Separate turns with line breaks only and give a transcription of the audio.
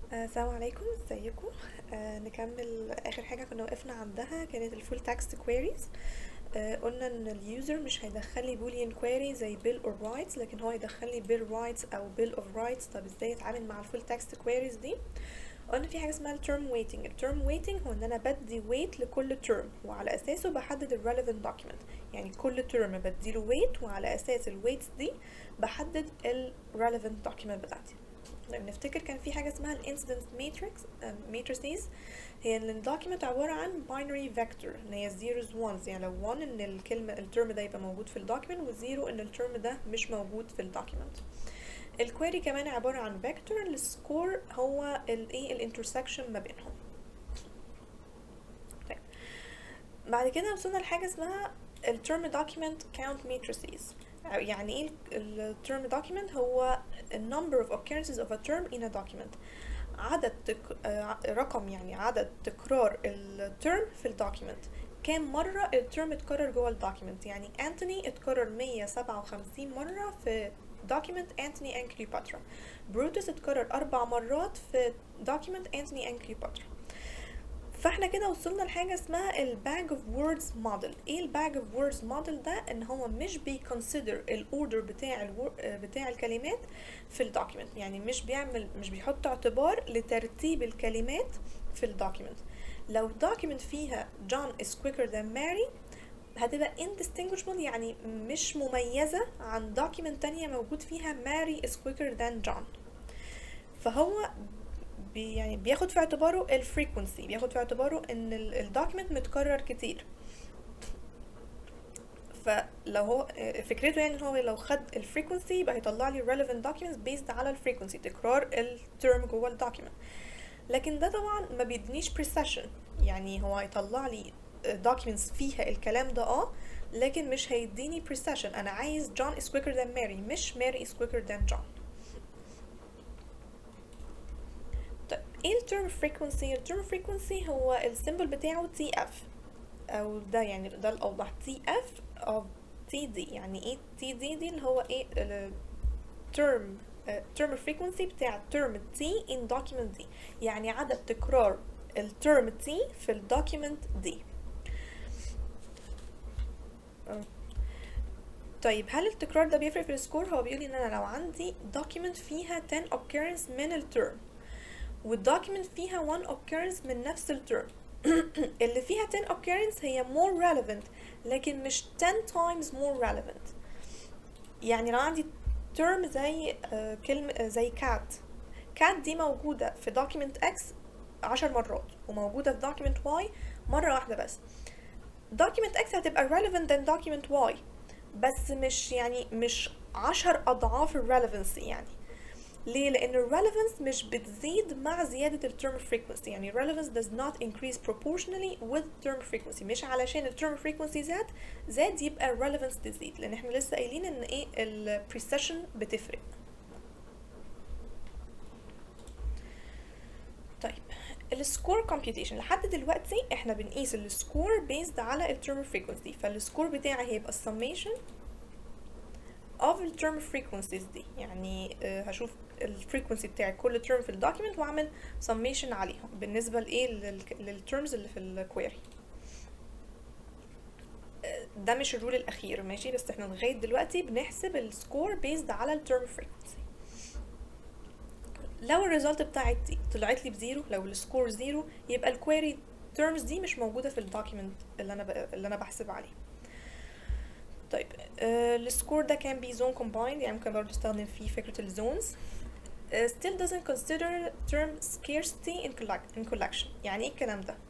آه، السلام عليكم ازيكم آه نكمل اخر حاجه كنا وقفنا عندها كانت الفول تكست كويريز آه قلنا ان اليوزر مش هيدخل لي بوليان كويري زي بيل اور رايتس لكن هو يدخل لي بيل رايتس او بيل اوف رايتس طب ازاي اتعامل مع الفول تكست كويريز دي قلنا في حاجه اسمها الترم ويتنج الترم ويتنج هو ان انا بدي ويت لكل ترم وعلى اساسه بحدد الريليفنت دوكيمنت يعني كل ترم بديله ويت وعلى اساس الويتس دي بحدد الريليفنت دوكيمنت بتاعتي لما نفتكر كان في حاجه اسمها الانسيدنت ماتريكس ماتريسز هي ان الدوكيمنت عباره عن باينري فيكتور ان هي زيروز وانز يعني لو 1 ان الكلمه الترم ده يبقى موجود في الدوكيمنت وزيرو ان الترم ده مش موجود في الدوكيمنت الكويري كمان عباره عن فيكتور السكور هو الايه الانترسكشن ما بينهم طيب بعد كده وصلنا لحاجه اسمها الترم دوكيمنت كاونت ماتريسز يعني ايه الترم document هو number of occurrences of a term in a document عدد تك... رقم يعني عدد تكرار الترم في الدوكيمنت كام مرة الترم اتكرر جوه الدوكيمنت يعني أنتوني اتكرر 157 مرة في دوكيمنت أنتوني أند كليوباترا بروتوس اتكرر أربع مرات في دوكيمنت أنتوني أند كليوباترا فاحنا كده وصلنا لحاجه اسمها الباج اوف ووردز موديل ايه الباج اوف ووردز موديل ده ان هو مش بيكونسيدر الاوردر بتاع الور... بتاع الكلمات في الدوكيمنت يعني مش بيعمل مش بيحط اعتبار لترتيب الكلمات في الدوكيمنت لو الدوكيمنت فيها جون is quicker than Mary هتبقى indistinguishable يعني مش مميزة عن دوكيمنت تانية موجود فيها Mary is quicker than John فهو بي يعني بياخد في اعتباره الفريكونسي بياخد في اعتباره ان الدوكيمنت متكرر كتير فلو هو فكرته يعني ان هو لو خد الفريكونسي يبقى هيطلع لي relevant documents based على الفريكونسي تكرار الترم جوه الدوكيمنت لكن ده طبعا ما بيدنيش precision يعني هو هيطلع لي documents فيها الكلام ده اه لكن مش هيديني precision انا عايز John is quicker than Mary مش Mary is quicker than John ايه الترم فريكونسي الترم فريكونسي هو السيمبل بتاعه تي اف او ده يعني ده الاوضح تي اف of تي دي يعني ايه تي دي دي اللي هو ايه الترم ترم فريكونسي بتاع الترم تي ان دوكيمنت دي يعني عدد تكرار الترم تي في الدوكيمنت دي طيب هل التكرار ده بيفرق في السكور هو بيقول ان انا لو عندي document فيها 10 occurrence من الترم والدوكيمنت فيها one occurrence من نفس الترم اللي فيها 10 occurrence هي more relevant لكن مش 10 times more relevant يعني لو عندي term زي uh, كلمة uh, زي cat cat دي موجودة في document X عشر مرات وموجودة في document Y مرة واحدة بس document X هتبقى relevant than document Y بس مش يعني مش عشر أضعاف الريليفنسي يعني ليه؟ لأن ال relevance مش بتزيد مع زيادة ال term frequency يعني relevance does not increase proportionally with term frequency مش علشان ال term frequency زاد زاد يبقى ال relevance تزيد لأن احنا لسه قايلين إن إيه ال precession بتفرق طيب السكور كومبيوتيشن لحد دلوقتي احنا بنقيس السكور بيزد على الترم فريكونسي فالسكور بتاعي هيبقى السميشن of the term frequencies دي يعني هشوف الفريكونسي بتاع كل term في الدوكيمنت واعمل summation عليهم بالنسبة لايه للترمز اللي في الكويري ده مش الرول الاخير ماشي بس احنا لغاية دلوقتي بنحسب السكور بيزد على الترم فريكونسي لو الريزلت بتاعتي طلعت لي بزيرو لو السكور زيرو يبقى الكويري terms دي مش موجودة في الدوكيمنت اللي انا اللي انا بحسب عليه طيب آه السكور ده كان بي زون combined يعني ممكن برضه استخدم فيه فكرة الزونز uh, still doesn't consider term scarcity in, collect in collection يعني ايه الكلام ده